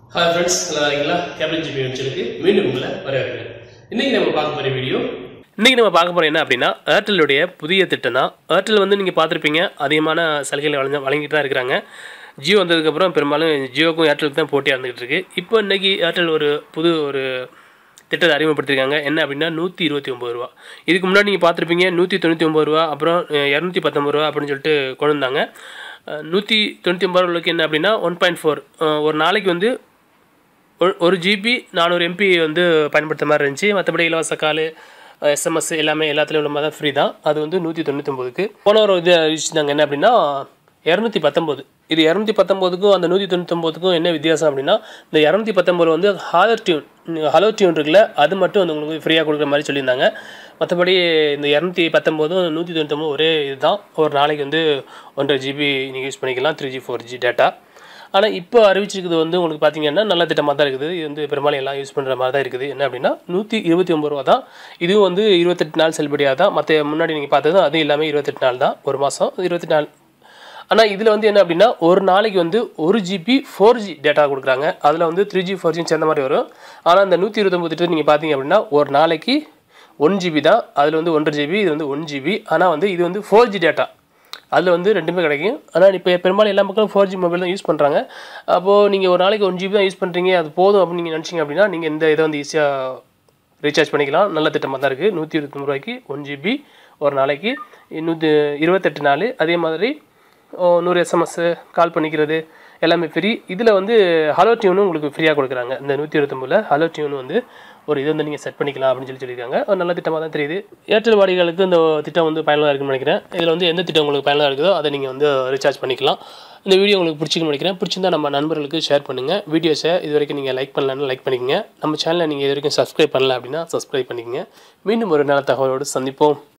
hi friends நல்லா இருக்கீங்களா cable GB வெப்சைட்டுக்கு மீண்டும் உங்களை வரவேற்கிறேன் இன்னைக்கு நம்ம பார்க்க போகிற வீடியோ இன்னைக்கு நம்ம பார்க்க போகிறோம் என்ன அப்படின்னா ஏர்டெல்லுடைய புதிய திட்டம் தான் ஏர்டெல் வந்து நீங்கள் பார்த்துருப்பீங்க அதிகமான சலுகைகளை வழங்க வழங்கிட்டு தான் இருக்கிறாங்க ஜியோ வந்ததுக்கப்புறம் பெரும்பாலும் ஜியோக்கும் ஏர்டெலுக்கு தான் போட்டியாக இருந்துகிட்டு இருக்கு இப்போ இன்னைக்கு ஏர்டெல் ஒரு புது ஒரு திட்டத்தை அறிமுகப்படுத்திருக்காங்க என்ன அப்படின்னா நூற்றி இருபத்தி ஒம்பது ரூபா இதுக்கு முன்னாடி நீங்கள் பார்த்துருப்பீங்க நூற்றி தொண்ணூற்றி ஒம்பது ரூபா அப்புறம் இரநூத்தி பத்தொம்பது ரூபா அப்படின்னு சொல்லிட்டு கொண்டு வந்தாங்க நூற்றி தொண்ணூற்றி ஒம்பது ரூபாய்க்கு என்ன அப்படின்னா ஒன் பாயிண்ட் ஃபோர் ஒரு நாளைக்கு வந்து ஒரு ஒரு ஜிபி நானூறு எம்பி வந்து பயன்படுத்த மாதிரி இருந்துச்சு மற்றபடி இலவச கால் எஸ்எம்எஸ் எல்லாமே எல்லாத்துலேயும் உள்ள மாதிரி தான் ஃப்ரீ தான் அது வந்து நூற்றி தொண்ணூத்தொம்பதுக்கு போன ஒரு இது அறிவிச்சிருந்தாங்க என்ன அப்படின்னா இரநூத்தி பத்தொம்போது இது இரநூத்தி பத்தொம்போதுக்கும் அந்த நூற்றி தொண்ணூத்தொம்போதுக்கும் என்ன வித்தியாசம் அப்படின்னா இந்த இரநூத்தி பத்தொம்போது வந்து ஹாலர் டியூன் ஹலோ டியூன் இருக்குல்ல அது மட்டும் வந்து உங்களுக்கு ஃப்ரீயாக கொடுக்குற மாதிரி சொல்லியிருந்தாங்க மற்றபடி இந்த இரநூத்தி பத்தொம்போதும் நூற்றி தொண்ணூத்தொம்பது ஒரே இதுதான் ஒரு நாளைக்கு வந்து ஒன்றரை ஜிபி நீங்கள் யூஸ் பண்ணிக்கலாம் three G four G data ஆனால் இப்போ அறிவிச்சிருக்குது வந்து உங்களுக்கு பார்த்தீங்கன்னா நல்ல திட்டமாக தான் இருக்குது இது வந்து பெரும்பாலும் எல்லாம் யூஸ் பண்ணுற மாதிரி தான் இருக்குது என்ன அப்படின்னா நூற்றி இருபத்தி ஒம்பது ரூபா தான் இதுவும் வந்து இருபத்தெட்டு நாள் செல்லுபடியாக தான் மற்ற முன்னாடி நீங்கள் பார்த்தது அது எல்லாமே இருபத்தெட்டு நாள் தான் ஒரு மாதம் இருபத்தெட்டு நாள் ஆனால் இதில் வந்து என்ன அப்படின்னா ஒரு நாளைக்கு வந்து ஒரு ஜிபி ஃபோர் ஜி டேட்டா கொடுக்குறாங்க அதில் வந்து த்ரீ ஜி ஃபோர் ஜின்னு சேர்ந்த மாதிரி வரும் ஆனால் இந்த நூற்றி இருபத்தொம்பது திட்டம் நீங்கள் பார்த்தீங்க அப்படின்னா ஒரு நாளைக்கு ஒன் ஜிபி தான் அதில் வந்து ஒன்றரை ஜிபி இது வந்து ஒன் ஜிபி ஆனால் வந்து இது வந்து ஃபோர் ஜி டேட்டா அதில் வந்து ரெண்டுமே கிடைக்கும் ஆனால் இப்போ பெரும்பாலும் எல்லா மக்களும் ஃபோர் ஜி மொபைல் தான் யூஸ் பண்ணுறாங்க அப்போது நீங்கள் ஒரு நாளைக்கு ஒன் ஜிபி தான் யூஸ் பண்ணுறீங்க அது போதும் அப்படின்னு நீங்கள் நினச்சிங்க அப்படின்னா நீங்கள் இந்த இதை வந்து ஈஸியாக ரீசார்ஜ் பண்ணிக்கலாம் நல்ல திட்டமாக தான் இருக்குது நூற்றி இருபத்தொம்பது ரூபாய்க்கு ஒன் ஜிபி ஒரு நாளைக்கு நூற்றி இருபத்தெட்டு நாள் அதே மாதிரி நூறு எஸ்எம்எஸ் கால் பண்ணிக்கிறது எல்லாமே ஃப்ரீ இதில் வந்து ஹலோ டியூனும் உங்களுக்கு ஃப்ரீயாக கொடுக்குறாங்க இந்த நூற்றி இருபத்தொம்பதில் ஹலோ டியூன் வந்து ஒரு இது வந்து நீங்கள் செட் பண்ணிக்கலாம் அப்படின்னு சொல்லி சொல்லியிருக்காங்க ஒரு நல்ல திட்டமாக தான் தெரியுது ஏர்டெல் வாடிகளுக்கு இந்த திட்டம் வந்து பயனுள்ளதாக இருக்குன்னு நினைக்கிறேன் இதில் வந்து எந்த திட்டம் உங்களுக்கு பயனுள்ளதாக இருக்குதோ அதை நீங்கள் வந்து ரீசார்ஜ் பண்ணிக்கலாம் இந்த வீடியோ உங்களுக்கு பிடிச்சிக்கணும்னு நினைக்கிறேன் பிடிச்சிருந்தா நம்ம நண்பர்களுக்கு ஷேர் பண்ணுங்கள் வீடியோஸை இது வரைக்கும் நீங்கள் லைக் பண்ணலன்னு லைக் பண்ணிக்கங்க நம்ம சேனலை நீங்கள் இது வரைக்கும் சப்ஸ்கிரைப் பண்ணல அப்படின்னா சப்ஸ்கிரைப் பண்ணிக்கங்க மீண்டும் ஒரு நல்ல தகவலோடு சந்திப்போம்